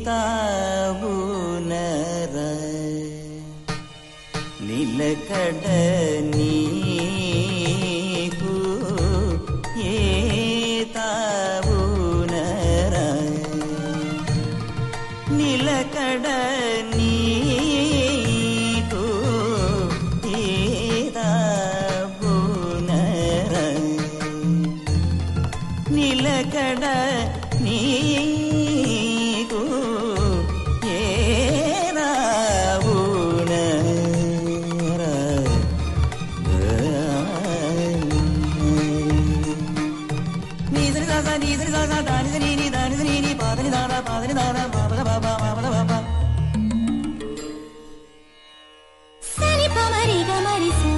താവുനറ നിലകട നീഹു ഏ താവുനറ നിലകട നീഹു ഏ താവുനറ నిలకడ నీకు ఏరావునరా. నీదని దాదా నీదని దాదా దానిదని నీ దానిదని నీ పాదని దాదా పాదని దాదా పాపద బాబా పాపద బాబా సని పమరి గమరి సా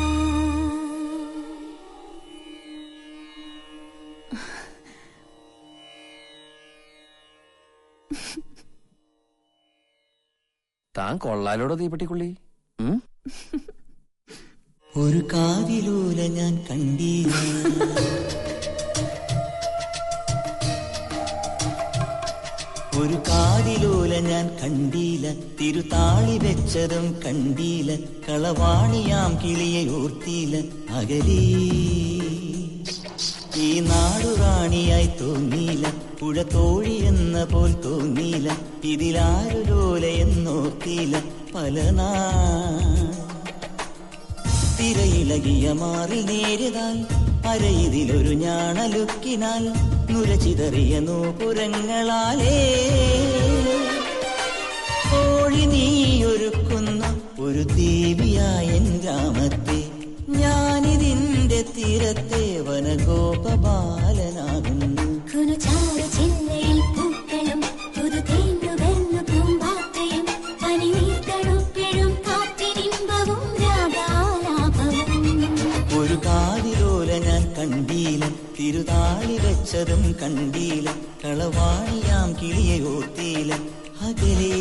താൻ കൊള്ളാലോടോ തീപ്പെട്ടിക്കുള്ളി ഉം? ഒരു കാതിലൂല ഞാൻ കണ്ടീല ഒരു കാതിലൂല ഞാൻ കണ്ടീല തിരുതാളി വെച്ചതും കണ്ടീല കളവാണിയാം കിളിയെ ഓർത്തീല അകലേ ഈ നാടുറാണിയായി തോന്നീല പുഴ തോഴി എന്ന പോൽ തോന്നീല ഇതിലാരുലോല എന്നോർത്തീല പല നാ തിരയിളകിയ മാറിൽ നേരിതാൽ അരയിതിലൊരു ഞാണലുക്കിനാൽ നുരചിതറിയ നൂപുരങ്ങളാലേ കോഴി നീയൊരുക്കുന്ന ഒരു ദേവിയായ എൻ ഗ്രാമത്തെ ഞാനിതിന്റെ തീരത്തെ വനഗോപബാലനാകുന്നു കുനു ചാരു ചില്ലയിൽ പൂക്കളും പുതു തേന്നുകർന്നു പൂമ്പാറ്റയും പനിനീർത്തണുപ്പിഴും കാറ്റിനിമ്പവും രാഗാലാപവും ഒരു കാതിലോല ഞാൻ കണ്ടീല തിരുതാളി വെച്ചതും കണ്ടീല കളവാണിയാം കിളിയെ ഓർത്തീല അകലേ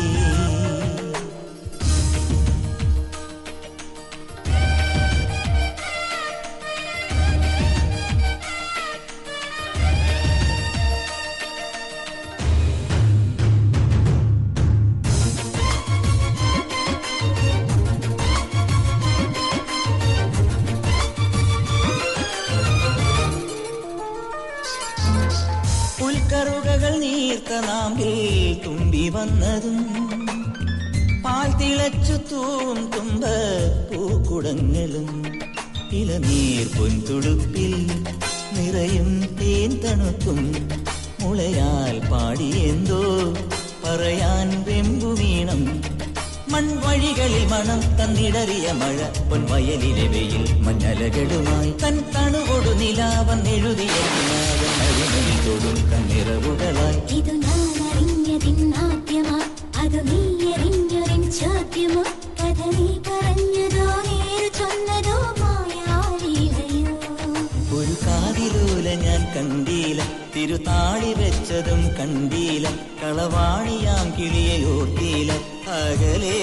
പുൽക്കറുകകൾ നീർത്ത നാമ്പിൽ തുമ്പി വന്നതും പാൽ തിളച്ചു തൂവും തുമ്പ പൂക്കുടങ്ങളും ഇളനീർ പൊൻതുടുപ്പിൽ നിറയും തേൻ തണുപ്പും മുളയാൽ പാടിയെന്തോ പറയാൻ വെമ്പു വീണം മൺവഴികളിൽ മണം തന്നിടറിയ മഴ പൊൻവയലിലെ വെയിൽ മഞ്ഞലകളുമായി തൻ തണുകൊടു നിലാവൻ എഴുതിയ നിലാവൻ അഴിമതി തൊടും കണ്ണിറവുകളായി ഇതു ഞാൻ അറിഞ്ഞതിന്നാദ്യമാ അതു നീ അറിഞ്ഞൊരിൻ ചോദ്യമോ കഥ നീ പറഞ്ഞതോ നേരു ചൊന്നതോ മായാലീലയോ ഒരു കാതിലൂല ഞാൻ കണ്ടീല തിരുതാളി വെച്ചതും കണ്ടീല കളവാണിയാം കിളിയെ ഓർത്തീല അകലേ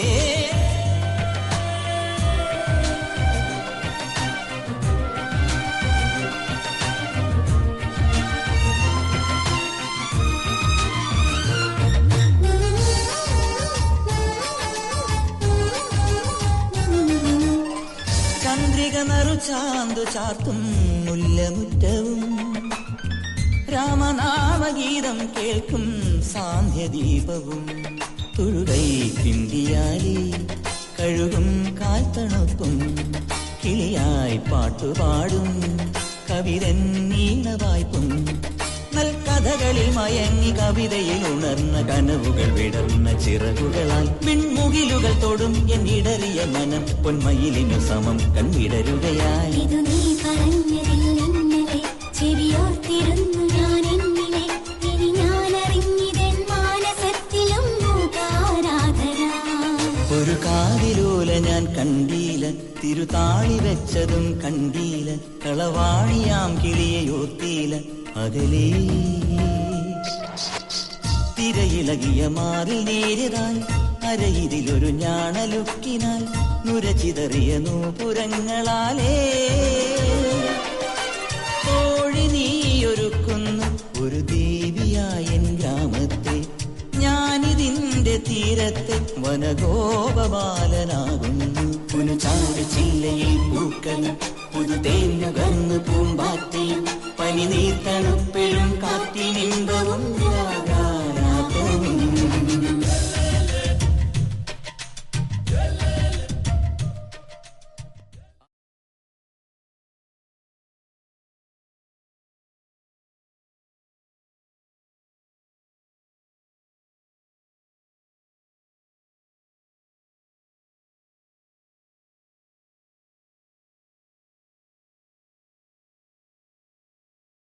ചന്ദ്രിക നറു ചാന്തു ചാർത്തും മുല്ലമുറ്റവും രാമനാമഗീതം കേൾക്കും സാന്ധ്യദീപവും തുഴുകൈ കിണ്ടിയാലി കഴുകും കാൽത്തണുപ്പും കിളിയായി പാട്ടുപാടും കവിതൻ നീണവായ്പും നൽകഥകളിൽ മയങ്ങി കവിതയിൽ ഉണർന്ന കനവുകൾ വിടർന്ന ചിറകുകളാൽ വിൺമുകിലുകൾ തൊടും എന്നിടറിയ മനം പൊന്മയിലിനു സമം കൺവിടരുകയായി ഇതു നീ പറഞ്ഞതിൽ ഇന്നലെ ചെവിയോർത്തിരുന്നു ഞാൻ എന്നിലെ ഇനി ഞാൻ അറിഞ്ഞിതൻ മാനസത്തിലും മൂകാരാധന ഒരു കാതിലൂല ഞാൻ കണ്ടീല തിരുതാളി വെച്ചതും കണ്ടീല കളവാണിയാം കിളിയെ ഓർത്തീല അകലേ തിരയിളകിയ മാറിൽ നേരിതാൽ അരയിതിലൊരു ഞാണലുക്കിനാൽ നുരചിതറിയ നൂപുരങ്ങളാലേ കോഴി നീയൊരുക്കുന്നു ഒരു ദേവിയായ എൻ ഗ്രാമത്തെ ഞാൻ തീരത്തെ വനഗോപബാലനാകുന്നു പുനുചാരു ചില്ലയിൽ പൂക്കളും പുതു തേന്നുകർന്നു പൂമ്പാറ്റയും പനി നീർത്തണു